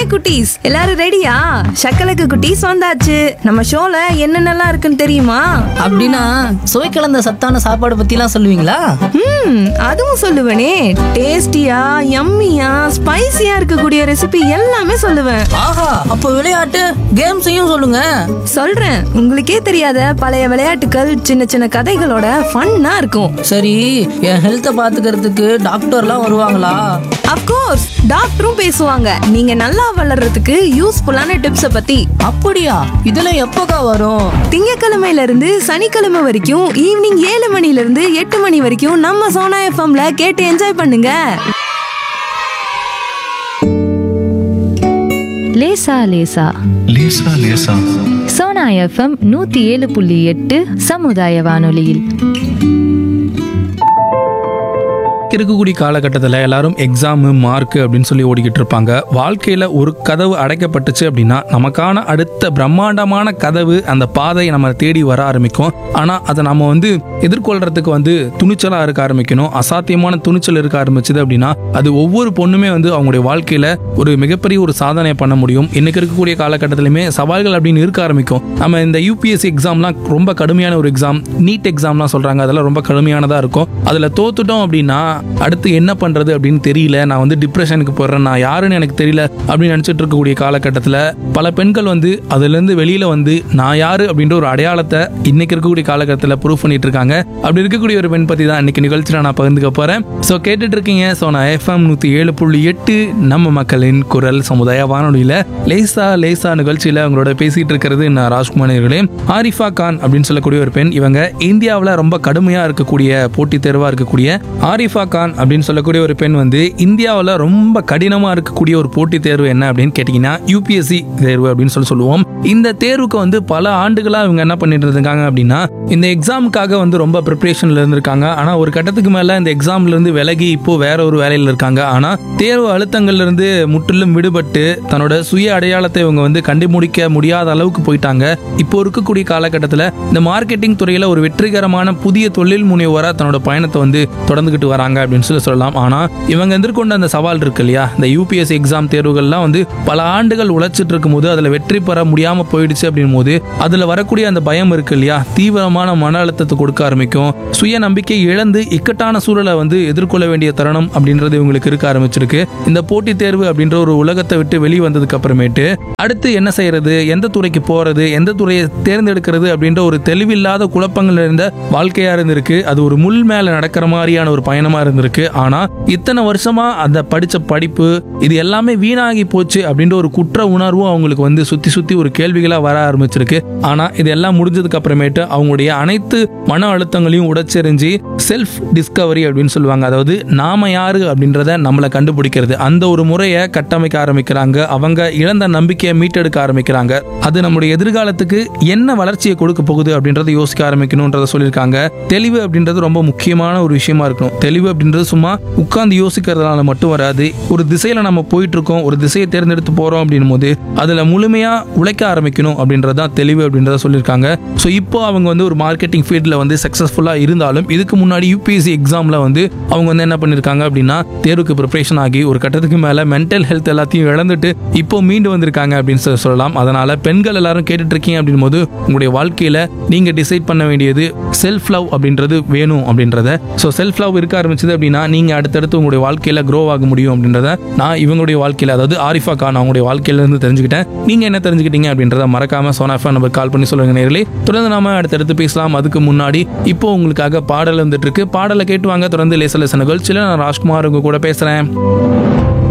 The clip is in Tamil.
குட்டீஸ் எல்லாரும் ரெடியா சக்கலக்கு குட்டீஸ் வந்தாச்சு நம்ம ஷோல என்னென்னலாம் இருக்குன்னு தெரியுமா அப்படின்னா சுவை கலந்த சத்தான சாப்பாடு பத்திலாம் சொல்லுவீங்களா ம் அதுவும் சொல்லுவேனே டேஸ்டியா யம்மியா ஸ்பைசியா இருக்கக்கூடிய ரெசிபி எல்லாமே சொல்லுவேன் ஆஹா அப்போ விளையாட்டு கேம்ஸையும் சொல்லுங்க சொல்றேன் உங்களுக்கே தெரியாத பழைய விளையாட்டுகள் சின்ன சின்ன கதைகளோட ஃபன்னா இருக்கும் சரி என் ஹெல்த்தை பாத்துக்கிறதுக்கு டாக்டர்லாம் வருவாங்களா அப்கோர்ஸ் டாக்டரும் பேசுவாங்க நீங்க நல்லா வளர்றதுக்கு யூஸ்ஃபுல்லான டிப்ஸை பத்தி அப்படியா இதெல்லாம் எப்போக்கா வரும் திங்கக்கிழமையில இருந்து சனிக்கிழமை வரைக்கும் ஈவினிங் ஏழு மணில இருந்து எட்டு மணி வரைக்கும் நம்ம சோனா எஃப்எம்ல கேட்டு என்ஜாய் பண்ணுங்க லேசா லேசா லேசா லேசா சோனா எஃப்எம் நூத்தி ஏழு புள்ளி எட்டு சமுதாய வானொலியில் இருக்கக்கூடிய காலகட்டத்தில் எல்லாரும் எக்ஸாமு மார்க்கு அப்படின்னு சொல்லி ஓடிக்கிட்டு இருப்பாங்க வாழ்க்கையில் ஒரு கதவு அடைக்கப்பட்டுச்சு அப்படின்னா நமக்கான அடுத்த பிரம்மாண்டமான கதவு அந்த பாதை நம்ம தேடி வர ஆரம்பிக்கும் ஆனால் அதை நம்ம வந்து எதிர்கொள்றதுக்கு வந்து துணிச்சலாக இருக்க ஆரம்பிக்கணும் அசாத்தியமான துணிச்சல் இருக்க ஆரம்பிச்சது அப்படின்னா அது ஒவ்வொரு பொண்ணுமே வந்து அவங்களுடைய வாழ்க்கையில் ஒரு மிகப்பெரிய ஒரு சாதனை பண்ண முடியும் இன்னைக்கு இருக்கக்கூடிய காலகட்டத்திலுமே சவால்கள் அப்படின்னு இருக்க ஆரம்பிக்கும் நம்ம இந்த யூபிஎஸ்சி எக்ஸாம்லாம் ரொம்ப கடுமையான ஒரு எக்ஸாம் நீட் எக்ஸாம்லாம் சொல்கிறாங்க அதெல்லாம் ரொம்ப கடுமையானதாக இருக்கும் அதில் தோத்துட்டோம் அப்படின்னா அடுத்து என்ன பண்ணுறது அப்படின்னு தெரியல நான் வந்து டிப்ரெஷனுக்கு போடுறேன் நான் யாருன்னு எனக்கு தெரியல அப்படின்னு நினச்சிட்டு இருக்கக்கூடிய காலகட்டத்தில் பல பெண்கள் வந்து அதுலேருந்து வெளியில் வந்து நான் யாரு அப்படின்ற ஒரு அடையாளத்தை இன்னைக்கு இருக்கக்கூடிய காலகட்டத்தில் ப்ரூவ் பண்ணிட்டு இருக்காங்க அப்படி இருக்கக்கூடிய ஒரு பெண் பற்றி தான் இன்னைக்கு நிகழ்ச்சியில் நான் பகிர்ந்துக்க போகிறேன் ஸோ கேட்டுட்டு இருக்கீங்க ஸோ நான் எஃப்எம் நூற்றி ஏழு புள்ளி எட்டு நம்ம மக்களின் குரல் சமுதாய வானொலியில் லேசா லேசா நிகழ்ச்சியில் அவங்களோட பேசிட்டு இருக்கிறது நான் ராஜ்குமார் அவர்களே ஆரிஃபா கான் அப்படின்னு சொல்லக்கூடிய ஒரு பெண் இவங்க இந்தியாவில் ரொம்ப கடுமையாக இருக்கக்கூடிய போட்டித் தேர்வாக இருக்கக்கூடிய ஆரிஃபா கான் அப்படின்னு சொல்லக்கூடிய ஒரு பெண் வந்து இந்தியாவில் ரொம்ப கடினமாக இருக்கக்கூடிய ஒரு போட்டித் தேர்வு என்ன அப்படின்னு கேட்டிங்கன்னா யூபிஎஸ்சி தேர்வு அப்படின்னு சொல்லி சொல்லுவோம் இந்த தேர்வுக்கு வந்து பல ஆண்டுகளாக இவங்க என்ன பண்ணிட்டு இருக்காங்க அப்படின்னா இந்த எக்ஸாமுக்காக வந்து ரொம்ப ப்ரிப்பரேஷனில் இருந்திருக்காங்க ஆனால் ஒரு கட்டத்துக்கு மேலே இந்த எக்ஸாம்ல இருந்து விலகி இப்போ வேற ஒரு வேலையில் இருக்காங்க ஆனால் தேர்வு அழுத்தங்கள்ல இருந்து முற்றிலும் விடுபட்டு தன்னோட சுய அடையாளத்தை இவங்க வந்து கண்டுபிடிக்க முடியாத அளவுக்கு போயிட்டாங்க இப்போ இருக்கக்கூடிய காலகட்டத்தில் இந்த மார்க்கெட்டிங் துறையில் ஒரு வெற்றிகரமான புதிய தொழில் முனைவோராக தன்னோட பயணத்தை வந்து தொடர்ந்துகிட்டு வராங்க அப்படின்னு சொல்லி சொல்லலாம் ஆனால் இவங்க எதிர்கொண்ட அந்த சவால் இருக்கு இல்லையா இந்த யூபிஎஸ்சி எக்ஸாம் தேர்வுகள்லாம் வந்து பல ஆண்டுகள் உழைச்சிட்டு இருக்கும்போது அதில் வெற்றி பெற முடியாமல் போயிடுச்சு அப்படின் போது அதில் வரக்கூடிய அந்த பயம் இருக்கு இல்லையா தீவிரமான மன அழுத்தத்தை கொடுக்க ஆரம்பிக்கும் சுய நம்பிக்கை இழந்து இக்கட்டான சூழலை வந்து எதிர்கொள்ள வேண்டிய தருணம் அப்படின்றது இவங்களுக்கு இருக்க ஆரம்பிச்சிருக்கு இந்த போட்டித் தேர்வு அப்படின்ற ஒரு உலகத்தை விட்டு வெளியே வந்ததுக்கு அப்புறமேட்டு அடுத்து என்ன செய்யறது எந்த துறைக்கு போறது எந்த துறையை தேர்ந்தெடுக்கிறது அப்படின்ற ஒரு தெளிவில்லாத குழப்பங்கள் இருந்த வாழ்க்கையா இருந்திருக்கு அது ஒரு முள் மேல நடக்கிற மாதிரியான ஒரு பயணமா இருந்திருக்கு ஆனா இத்தனை வருஷமா அந்த படிச்ச படிப்பு இது எல்லாமே வீணாகி போச்சு அப்படின்ற ஒரு குற்ற உணர்வும் அவங்களுக்கு வந்து சுத்தி சுத்தி ஒரு கேள்விகளா வர ஆரம்பிச்சிருக்கு ஆனா இது எல்லாம் முடிஞ்சதுக்கு அப்புறமேட்டு அவங்களுடைய அனைத்து மன அழுத்தங்களையும் உடைச்செறிஞ்சு செல்ஃப் டிஸ்கவரி அப்படின்னு சொல்லுவாங்க அதாவது நாம யாரு அப்படின்றத நம்மளை கண்டுபிடிக்கிறது அந்த ஒரு முறையை கட்டமைக்க ஆரம்பிக்கிறாங்க அவங்க இழந்த நம்பிக்கையை மீட்டெடுக்க ஆரம்பிக்கிறாங்க அது நம்முடைய எதிர்காலத்துக்கு என்ன வளர்ச்சியை கொடுக்க போகுது அப்படின்றத யோசிக்க ஆரம்பிக்கணும்ன்றத சொல்லியிருக்காங்க தெளிவு அப்படின்றது ரொம்ப முக்கியமான ஒரு விஷயமா இருக்கணும் தெளிவு அப்படின்றது சும்மா உட்கார்ந்து யோசிக்கிறதுனால மட்டும் வராது ஒரு திசையில நம்ம போயிட்டு இருக்கோம் ஒரு திசையை தேர்ந்தெடுத்து போறோம் அப்படின்னும் போது அதுல முழுமையா உழைக்க ஆரம்பிக்கணும் அப்படின்றது தான் தெளிவு அப்படின்றத சொல்லியிருக்காங்க ஸோ இப்போ அவங்க வந்து ஒரு மார்க்கெட்டிங் ஃபீல்டில் வந்து சக்ஸஸ்ஃபுல்லாக இருந்தாலும் இதுக்கு முன்னாடி யூபிஎஸ்சி எக்ஸாமில் வந்து அவங்க வந்து என்ன பண்ணியிருக்காங்க அப்படின்னா தேர்வுக்கு ப்ரிப்பரேஷன் ஆகி ஒரு கட்டத்துக்கு மேலே மென்டல் ஹெல்த் எல்லாத்தையும் இழந்துட்டு இப்போ மீண்டு வந்திருக்காங்க அப்படின்னு சொல்லி சொல்லலாம் அதனால பெண்கள் எல்லாரும் கேட்டுட்டு இருக்கீங்க அப்படின் போது உங்களுடைய வாழ்க்கையில் நீங்கள் டிசைட் பண்ண வேண்டியது செல்ஃப் லவ் அப்படின்றது வேணும் அப்படின்றத ஸோ செல்ஃப் லவ் இருக்க ஆரம்பிச்சது அப்படின்னா நீங்கள் அடுத்தடுத்து உங்களுடைய வாழ்க்கையில் க்ரோ ஆக முடியும் அப்படின்றத நான் இவங்களுடைய வாழ்க்கையில் அதாவது ஆரிஃபா கான் அவங்களுடைய வாழ்க்கையில இருந்து தெரிஞ்சுக்கிட்டேன் நீங்கள் என்ன தெரிஞ்சுக்கிட்டீங்க அப்படின்றத மறக்காம சோனாஃபா நம்ம கால் பண்ணி சொல்லுங்க நேர்களே தொடர்ந்து நாம அடுத்தடுத்து பேசலாம் அதுக்கு முன்னாடி இப்போ உங்களுக்காக பாடல் வந்துட்டு இருக்கு பாடலை கேட்டு வாங்க தொடர்ந்து லேச லேச நிகழ்ச்சியில் நான் ராஜ்குமார் உங்க கூட பேசுறேன்